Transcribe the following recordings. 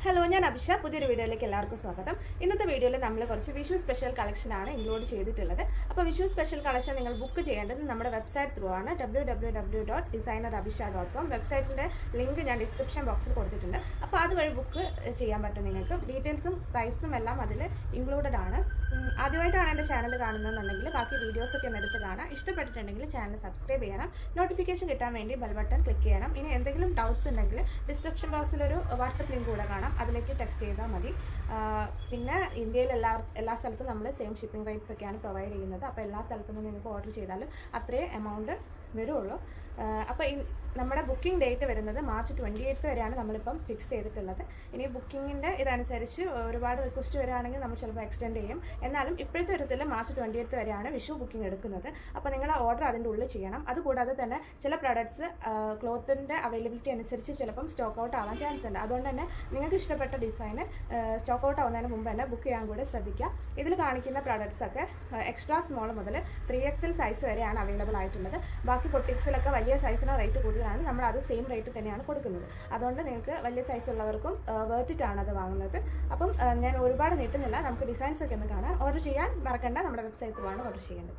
hello ഞാൻ അഭിഷ പുതിയൊരു വീഡിയോയിലേക്ക് എല്ലാവർക്കും സ്വാഗതം ഇന്നത്തെ വീഡിയോയിൽ നമ്മൾ കുറച്ച് വിഷു സ്പെഷ്യൽ കളക്ഷൻ ആണ് ഇൻക്ലൂഡ് ചെയ്തിട്ടുള്ളത് അപ്പോൾ വിഷു സ്പെഷ്യൽ കളക്ഷൻ നിങ്ങൾ ബുക്ക് ചെയ്യേണ്ടത് നമ്മുടെ വെബ്സൈറ്റ് ത്രൂ ആണ് W W W dot designer Abhisha dot com വെബ്സൈറ്റിൻ്റെ ലിങ്ക് ഞാൻ ഡിസ്ക്രിപ്ഷൻ ബോക്സിൽ കൊടുത്തിട്ടുണ്ട് അപ്പോൾ അതുവഴി ബുക്ക് ചെയ്യാൻ പറ്റും നിങ്ങൾക്ക് ഡീറ്റെയിൽസും പ്രൈസും എല്ലാം അതിൽ ഇൻക്ലൂഡഡ് ആണ് ഉം, ആദ്യമായിട്ടാണ് എൻ്റെ ചാനൽ കാണുന്നതെന്നുണ്ടെങ്കിൽ ബാക്കി വീഡിയോസൊക്കെ ഒന്ന് എടുത്ത് കാണാം ഇഷ്ടപ്പെട്ടിട്ടുണ്ടെങ്കിൽ ചാനൽ സബ്സ്ക്രൈബ് ചെയ്യണം നോട്ടിഫിക്കേഷൻ കിട്ടാൻ വേണ്ടി ബെൽ ബട്ടൺ ക്ലിക്ക് ചെയ്യണം ഇനി എന്തെങ്കിലും ഡൗട്ട്സ് ഉണ്ടെങ്കിൽ ഡിസ്ക്രിപ്ഷൻ ബോക്സിൽ ഒരു വാട്സപ്പ് ലിങ്ക് കൂടെ കാണാം അതിലേക്ക് ടെക്സ്റ്റ് ചെയ്താൽ മതി ആ, പിന്നെ ഇന്ത്യയിൽ എല്ലാ എല്ലാ സ്ഥലത്തും നമ്മൾ സെയിം ഷിപ്പിംഗ് റേറ്റ്സ് ഒക്കെയാണ് പ്രൊവൈഡ് ചെയ്യുന്നത് അപ്പോൾ എല്ലാ സ്ഥലത്തു നിന്നും നിങ്ങൾക്ക് ഓർഡർ ചെയ്താലും അത്രയും എമൗണ്ട് വരുള്ളൂ അപ്പോൾ നമ്മുടെ ബുക്കിംഗ് ഡേറ്റ് വരുന്നത് മാർച്ച് ട്വൻറ്റി എയ്ത്ത് വരെയാണ് നമ്മളിപ്പം ഫിക്സ് ചെയ്തിട്ടുള്ളത് ഇനി ബുക്കിങ്ങിൻ്റെ ഇതനുസരിച്ച് ഒരുപാട് റിക്വസ്റ്റ് വരികയാണെങ്കിൽ നമ്മൾ ചിലപ്പോൾ എക്സ്റ്റെൻഡ് ചെയ്യും എന്നാലും ഇപ്പോഴത്തെ ഒരു ഇതിൽ മാർച്ച് ട്വൻറ്റി എയ്ത്ത് വരെയാണ് വിഷു ബുക്കിംഗ് എടുക്കുന്നത് അപ്പോൾ നിങ്ങൾ ഓർഡർ അതിൻ്റെ ഉള്ളിൽ ചെയ്യണം അതുകൂടാതെ തന്നെ ചില പ്രൊഡക്ട്സ് ക്ലോത്തിൻ്റെ അവൈലബിലിറ്റി അനുസരിച്ച് ചിലപ്പം സ്റ്റോക്ക് ഔട്ട് ആവാൻ ചാൻസ് ഉണ്ട് അതുകൊണ്ട് തന്നെ നിങ്ങൾക്ക് ഇഷ്ടപ്പെട്ട ഡിസൈന് സ്റ്റോക്ക് ഔട്ട് ആവുന്നതിന് മുമ്പ് തന്നെ ബുക്ക് ചെയ്യാൻ കൂടെ ശ്രദ്ധിക്കുക ഇതിൽ കാണിക്കുന്ന പ്രൊഡക്ട്സ് ഒക്കെ എക്സ്ട്രാ സ്മോൾ മുതൽ ത്രീ എക്സൽ സൈസ് വരെയാണ് അവൈലബിൾ ആയിട്ടുള്ളത് ബാക്കി പൊട്ടിക്സിലൊക്കെ വലിയ സൈസിന് റേറ്റ് കൂടുതലാണ് നമ്മൾ അത് സെയിം റേറ്റ് തന്നെയാണ് കൊടുക്കുന്നത് അതുകൊണ്ട് നിങ്ങൾക്ക് വലിയ സൈസ് ഉള്ളവർക്കും വേർത്തിട്ടാണ് അത് വാങ്ങുന്നത് അപ്പം ആ, ഞാൻ ഒരുപാട് നീട്ടുന്നില്ല നമുക്ക് ഡിസൈൻസ് ഒക്കെ ഒന്ന് കാണാം ഓർഡർ ചെയ്യാൻ മറക്കണ്ട നമ്മുടെ വെബ്സൈറ്റ് ആണ് ഓർഡർ ചെയ്യേണ്ടത്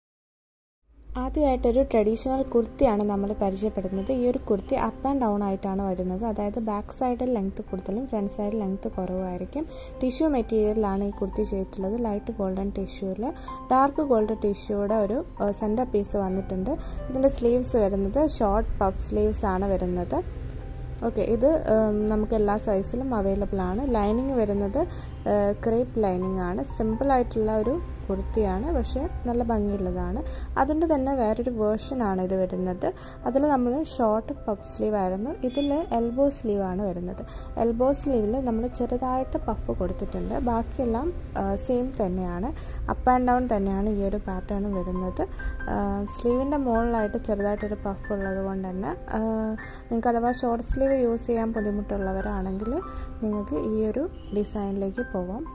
ആദ്യമായിട്ടൊരു ട്രഡീഷണൽ കുർത്തിയാണ് നമ്മൾ പരിചയപ്പെടുന്നത് ഈ ഒരു കുർത്തി അപ്പ് ആൻഡ് ഡൗൺ ആയിട്ടാണ് വരുന്നത് അതായത് ബാക്ക് സൈഡിൽ ലെങ്ത് കൂടുതലും ഫ്രണ്ട് സൈഡിൽ ലെങ്ത് കുറവായിരിക്കും ടിഷ്യൂ മെറ്റീരിയലിലാണ് ഈ കുർത്തി ചെയ്തിട്ടുള്ളത് ലൈറ്റ് ഗോൾഡൻ ടിഷ്യൂവിൽ ഡാർക്ക് ഗോൾഡൻ ടിഷ്യൂയുടെ ഒരു സെൻറ്റർ പീസ് വന്നിട്ടുണ്ട് ഇതിൻ്റെ സ്ലീവ്സ് വരുന്നത് ഷോർട്ട് പഫ് സ്ലീവ്സ് ആണ് വരുന്നത് ഓക്കെ ഇത് ഉം, നമുക്ക് എല്ലാ സൈസിലും അവൈലബിൾ ആണ് ലൈനിങ് വരുന്നത് ക്രേപ്പ് ലൈനിങ് ആണ് സിമ്പിൾ ആയിട്ടുള്ള ഒരു കുർത്തിയാണ് പക്ഷേ നല്ല ഭംഗിയുള്ളതാണ് അതിൻ്റെ തന്നെ വേറൊരു വേർഷനാണ് ഇത് വരുന്നത് അതിൽ നമ്മൾ ഷോർട്ട് പഫ് സ്ലീവ് ആയിരുന്നു ഇതിൽ എൽബോ സ്ലീവ് ആണ് വരുന്നത് എൽബോ സ്ലീവിൽ നമ്മൾ ചെറുതായിട്ട് പഫ് കൊടുത്തിട്ടുണ്ട് ബാക്കിയെല്ലാം സെയിം തന്നെയാണ് അപ്പ് ആൻഡ് ഡൗൺ തന്നെയാണ് ഈ ഒരു പാറ്റേൺ വരുന്നത് സ്ലീവിൻ്റെ മുകളിലായിട്ട് ചെറുതായിട്ടൊരു പഫ് ഉള്ളത് കൊണ്ട് തന്നെ നിങ്ങൾക്ക് അഥവാ ഷോർട്ട് സ്ലീവ് യൂസ് ചെയ്യാൻ ബുദ്ധിമുട്ടുള്ളവരാണെങ്കിൽ നിങ്ങൾക്ക് ഈ ഒരു ഡിസൈനിലേക്ക് പോവാം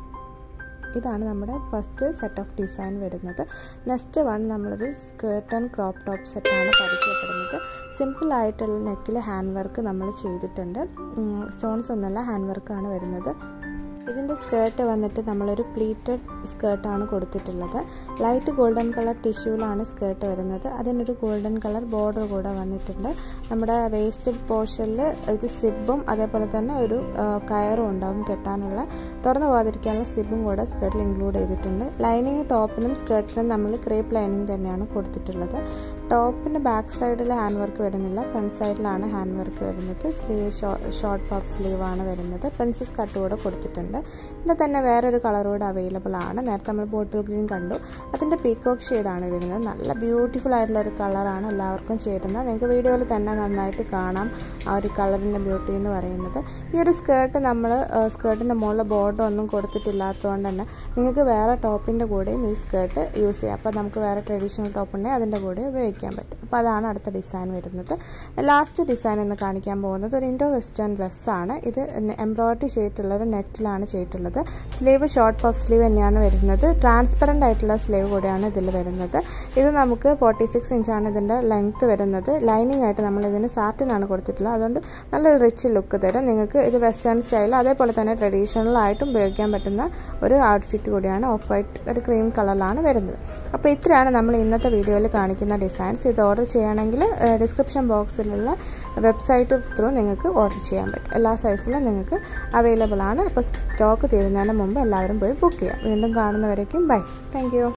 ഇതാണ് നമ്മുടെ ഫസ്റ്റ് സെറ്റ് ഓഫ് ഡിസൈൻ വരുന്നത് നെക്സ്റ്റ് വൺ നമ്മളൊരു സ്കേർട്ട് ആൻഡ് ക്രോപ്പ് ടോപ്പ് സെറ്റാണ് പരിചയപ്പെടുന്നത് സിമ്പിൾ ആയിട്ടുള്ള നെക്കിൽ ഹാൻഡ് വർക്ക് നമ്മൾ ചെയ്തിട്ടുണ്ട് സ്റ്റോൺസ് ഒന്നുമല്ല ഹാൻഡ് വർക്കാണ് വരുന്നത് ഇതിൻ്റെ സ്കേർട്ട് വന്നിട്ട് നമ്മളൊരു പ്ലീറ്റഡ് സ്കേർട്ടാണ് കൊടുത്തിട്ടുള്ളത് ലൈറ്റ് ഗോൾഡൻ കളർ ടിഷ്യൂവിലാണ് സ്കേർട്ട് വരുന്നത് അതിനൊരു ഗോൾഡൻ കളർ ബോർഡർ കൂടെ വന്നിട്ടുണ്ട് നമ്മുടെ വേസ്റ്റ് പോർഷനിൽ ഇത് സിബും അതേപോലെ തന്നെ ഒരു ആ, കയറും ഉണ്ടാവും കെട്ടാനുള്ള തുറന്നു പോകാതിരിക്കാനുള്ള സിബും കൂടെ സ്കേർട്ടിൽ ഇൻക്ലൂഡ് ചെയ്തിട്ടുണ്ട് ലൈനിങ് ടോപ്പിനും സ്കേർട്ടിനും നമ്മൾ ക്രേപ്പ് ലൈനിങ് തന്നെയാണ് കൊടുത്തിട്ടുള്ളത് ടോപ്പിൻ്റെ ബാക്ക് സൈഡിൽ ഹാൻഡ് വർക്ക് വരുന്നില്ല ഫ്രണ്ട് സൈഡിലാണ് ഹാൻഡ് വർക്ക് വരുന്നത് സ്ലീവ് ഷോർട്ട് പഫ് സ്ലീവ് ആണ് വരുന്നത് പ്രിൻസസ് കട്ട് കൂടെ കൊടുത്തിട്ടുണ്ട് ഇതിൻ്റെ തന്നെ വേറൊരു കളർ കൂടെ അവൈലബിൾ ആണ് നേരത്തെ നമ്മൾ ബോട്ടിൽ ഗ്രീൻ കണ്ടു അതിൻ്റെ പീക്കോക്ക് ഷെയ്ഡാണ് വരുന്നത് നല്ല ബ്യൂട്ടിഫുൾ ആയിട്ടുള്ള ഒരു കളറാണ് എല്ലാവർക്കും ചേരുന്നത് നിങ്ങൾക്ക് വീഡിയോയിൽ തന്നെ നന്നായിട്ട് കാണാം ആ ഒരു കളറിൻ്റെ ബ്യൂട്ടി എന്ന് പറയുന്നത് ഈ ഒരു സ്കേർട്ട് നമ്മൾ സ്കേർട്ടിൻ്റെ മുകളിൽ ബോർഡർ ഒന്നും കൊടുത്തിട്ടില്ലാത്തതുകൊണ്ട് തന്നെ നിങ്ങൾക്ക് വേറെ ടോപ്പിൻ്റെ കൂടെയും ഈ സ്കേർട്ട് യൂസ് ചെയ്യാം അപ്പോൾ നമുക്ക് വേറെ ട്രഡീഷണൽ ടോപ്പ് ഉണ്ടെങ്കിൽ അതിൻ്റെ കൂടെ ഉപയോഗിക്കാൻ പറ്റും അപ്പോൾ അതാണ് അടുത്ത ഡിസൈൻ വരുന്നത് ലാസ്റ്റ് ഡിസൈൻ എന്ന് കാണിക്കാൻ പോകുന്നത് ഒരു ഇൻഡോ വെസ്റ്റേൺ ഡ്രസ്സാണ് ഇത് എംബ്രോയിഡറി ചെയ്തിട്ടുള്ള ഒരു നെറ്റിലാണ് ചെയ്തിട്ടുള്ളത് സ്ലീവ് ഷോർട്ട് പഫ് സ്ലീവ് തന്നെയാണ് വരുന്നത് ട്രാൻസ്പെറൻ്റ് ആയിട്ടുള്ള സ്ലീവ് കൂടെയാണ് ഇതിൽ വരുന്നത് ഇത് നമുക്ക് ഫോർട്ടി സിക്സ് ഇഞ്ചാണ് ഇതിൻ്റെ ലെങ്ത്ത് വരുന്നത് ലൈനിങ് ആയിട്ട് നമ്മൾ ഇതിന് സാറ്റിനാണ് കൊടുത്തിട്ടുള്ളത് അതുകൊണ്ട് നല്ലൊരു റിച്ച് ലുക്ക് തരും നിങ്ങൾക്ക് ഇത് വെസ്റ്റേൺ സ്റ്റൈൽ അതേപോലെ തന്നെ ട്രഡീഷണൽ ആയിട്ടും ഉപയോഗിക്കാൻ പറ്റുന്ന ഒരു ഔട്ട്ഫിറ്റ് കൂടിയാണ് ഓഫ് വൈറ്റ് ഒരു ക്രീം കളറിലാണ് വരുന്നത് അപ്പോൾ ഇത്രയാണ് നമ്മൾ ഇന്നത്തെ വീഡിയോയിൽ കാണിക്കുന്ന ഡിസൈൻസ് ഇത് ഓർഡർ ചെയ്യുകയാണെങ്കിൽ ഡിസ്ക്രിപ്ഷൻ ബോക്സിലുള്ള വെബ്സൈറ്റ് ത്രൂ നിങ്ങൾക്ക് ഓർഡർ ചെയ്യാൻ പറ്റും എല്ലാ സൈസിലും നിങ്ങൾക്ക് അവൈലബിൾ ആണ് അപ്പോൾ സ്റ്റോക്ക് തീരുന്നതിന് മുമ്പ് എല്ലാവരും പോയി ബുക്ക് ചെയ്യാം വീണ്ടും കാണുന്നവരേക്കും ബൈ താങ്ക്